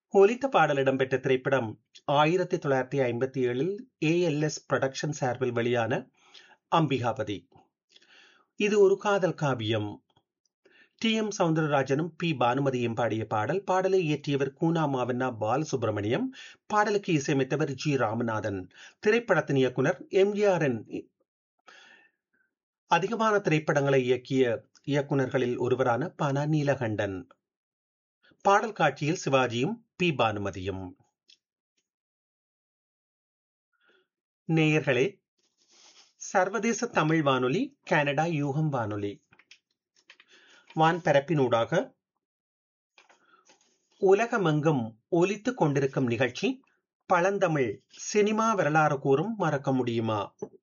ஒலித்த பாடல் இடம்பெற்ற திரைப்படம் ஆயிரத்தி தொள்ளாயிரத்தி ஐம்பத்தி ஏழில் ஏஎல்எஸ் புரொடக்ஷன் சார்பில் வெளியான அம்பிகாபதி இது ஒரு காதல் காவியம் டி எம் சவுந்தரராஜனும் பி பானுமதியும் பாடிய பாடல் பாடலை இயற்றியவர் கூனா மாவண்ணா பாலசுப்ரமணியம் பாடலுக்கு இசையமைத்தவர் ஜி ராமநாதன் திரைப்படத்தின் இயக்குனர் எம்ஜிஆரின் அதிகமான திரைப்படங்களை இயக்கிய இயக்குநர்களில் ஒருவரான பனா நீலகண்டன் பாடல் காட்சியில் சிவாஜியும் பி பானுமதியும் நேயர்களே சர்வதேச தமிழ் வானொலி கனடா யூகம் வானொலி வான்பரப்பினூடாக உலகமெங்கும் ஒலித்துக் கொண்டிருக்கும் நிகழ்ச்சி பழந்தமிழ் சினிமா வரலாறு கூறும் மறக்க முடியுமா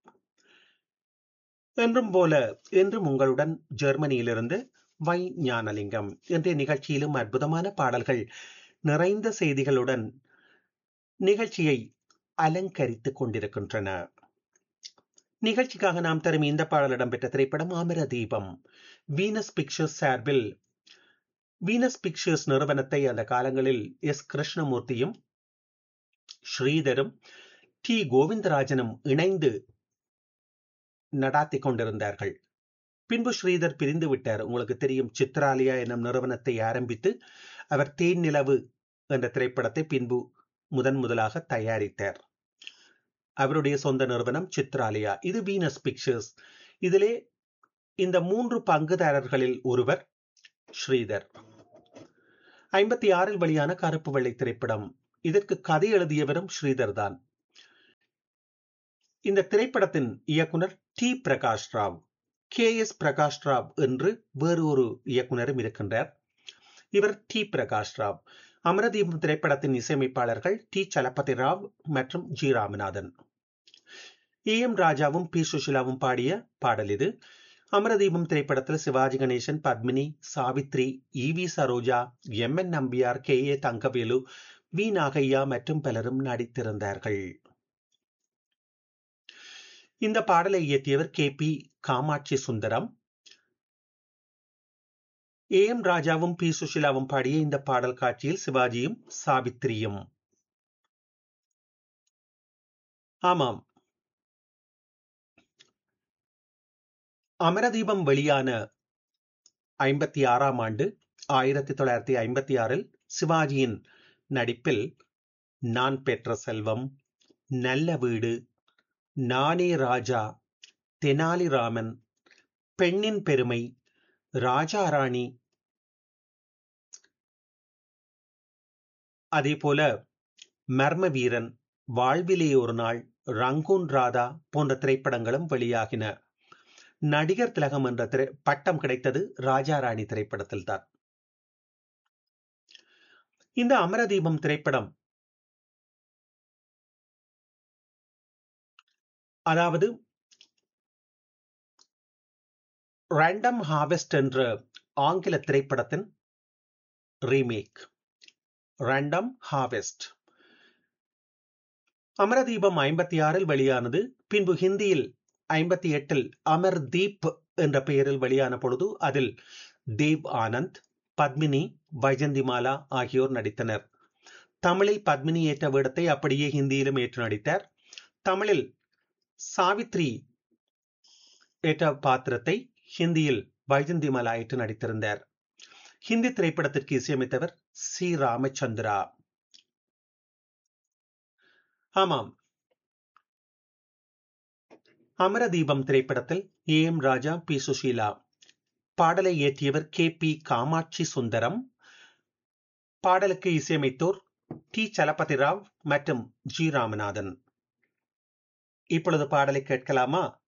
என்றும் போல என்றும் உங்களுடன் ஜெர்மனியிலிருந்து வை ஞானலிங்கம் இன்றைய நிகழ்ச்சியிலும் அற்புதமான பாடல்கள் நிறைந்த செய்திகளுடன் நிகழ்ச்சியை அலங்கரித்துக் கொண்டிருக்கின்றன நிகழ்ச்சிக்காக நாம் தரும் இந்த பாடல் இடம்பெற்ற திரைப்படம் அமர தீபம் வீனஸ் பிக்சர்ஸ் சார்பில் வீனஸ் பிக்சர்ஸ் நிறுவனத்தை அந்த காலங்களில் எஸ் கிருஷ்ணமூர்த்தியும் ஸ்ரீதரும் டி கோவிந்தராஜனும் இணைந்து நடாத்தி கொண்டிருந்தார்கள் பின்பு ஸ்ரீதர் பிரிந்து விட்டார் உங்களுக்கு தெரியும் சித்ராலியா எனும் நிறுவனத்தை ஆரம்பித்து அவர் தேன் நிலவு என்ற திரைப்படத்தை பின்பு முதன் முதலாக தயாரித்தார் அவருடைய சொந்த நிறுவனம் சித்ராலியா இது வீனஸ் பிக்சர்ஸ் இதிலே இந்த மூன்று பங்குதாரர்களில் ஒருவர் ஸ்ரீதர் ஐம்பத்தி ஆறில் வெளியான கருப்பு வெள்ளை திரைப்படம் இதற்கு கதை எழுதியவரும் ஸ்ரீதர் தான் இந்த திரைப்படத்தின் இயக்குனர் T Prakash Rao K S Prakash Rao என்று வேறு ஒரு இயக்குனரும் இருக்கின்றார் இவர் டி பிரகாஷ் ராவ் அமரதீபம் திரைப்படத்தின் இசையமைப்பாளர்கள் டி சலபதி ராவ் மற்றும் ஜி ராமநாதன் ஏ எம் ராஜாவும் பி சுஷிலாவும் பாடிய பாடல் இது அமரதீபம் திரைப்படத்தில் Sivaji Ganesan Padmini Savitri E V Saroja M N Nambiar K A Thangavelu V Nagaiah மற்றும் பலரும் நடித்திருந்தார்கள் இந்த பாடலை இயற்றியவர் K P Kamakshi Sundaram A M ராஜாவும் பி சுஷிலாவும் பாடிய இந்த பாடல் காட்சியில் சிவாஜியும் சாவித்திரியும் ஆமாம் அமரதீபம் வெளியான ஐம்பத்தி ஆறாம் ஆண்டு ஆயிரத்தி தொள்ளாயிரத்தி ஐம்பத்தி ஆறில் சிவாஜியின் நடிப்பில் நான் பெற்ற செல்வம் நல்ல வீடு நானே ராஜா தெனாலிராமன் பெண்ணின் பெருமை ராஜா ராணி அதே போல மர்ம வீரன் வாழ்விலே ஒரு நாள் ரங்கூன் ராதா போன்ற திரைப்படங்களும் வெளியாகின நடிகர் திலகம் என்ற திரை பட்டம் கிடைத்தது ராஜா ராணி திரைப்படத்தில் தான் இந்த அமரதீபம் திரைப்படம் அதாவது ரேண்டம் ஹார்வெஸ்ட் என்ற ஆங்கில திரைப்படத்தின் ரீமேக் ரேண்டம் ஹார்வெஸ்ட் அமரதீபம் ஐம்பத்தி ஆறில் வெளியானது பின்பு ஹிந்தியில் ஐம்பத்தி எட்டில் அமர் தீப் என்ற பெயரில் வெளியான பொழுது அதில் தேவ் ஆனந்த் பத்மினி வைஜந்திமாலா ஆகியோர் நடித்தனர் தமிழில் பத்மினி ஏற்ற வேடத்தை அப்படியே ஹிந்தியிலும் ஏற்று நடித்தார் தமிழில் சாவித்ரி ஏற்ற பாத்திரத்தை ஹிந்தியில் வைஜந்திமாலா ஏற்று நடித்திருந்தார் ஹிந்தி திரைப்படத்திற்கு இசையமைத்தவர் சி ராமச்சந்திரா ஆமாம் அமரதீபம் திரைப்படத்தில் A M Raja P Susheela பாடலை இயற்றியவர் கே பி காமாட்சி சுந்தரம் பாடலுக்கு இசையமைத்தோர் டி சலபதி ராவ் மற்றும் ஜி ராமநாதன் இப்பொழுது பாடலை கேட்கலாமா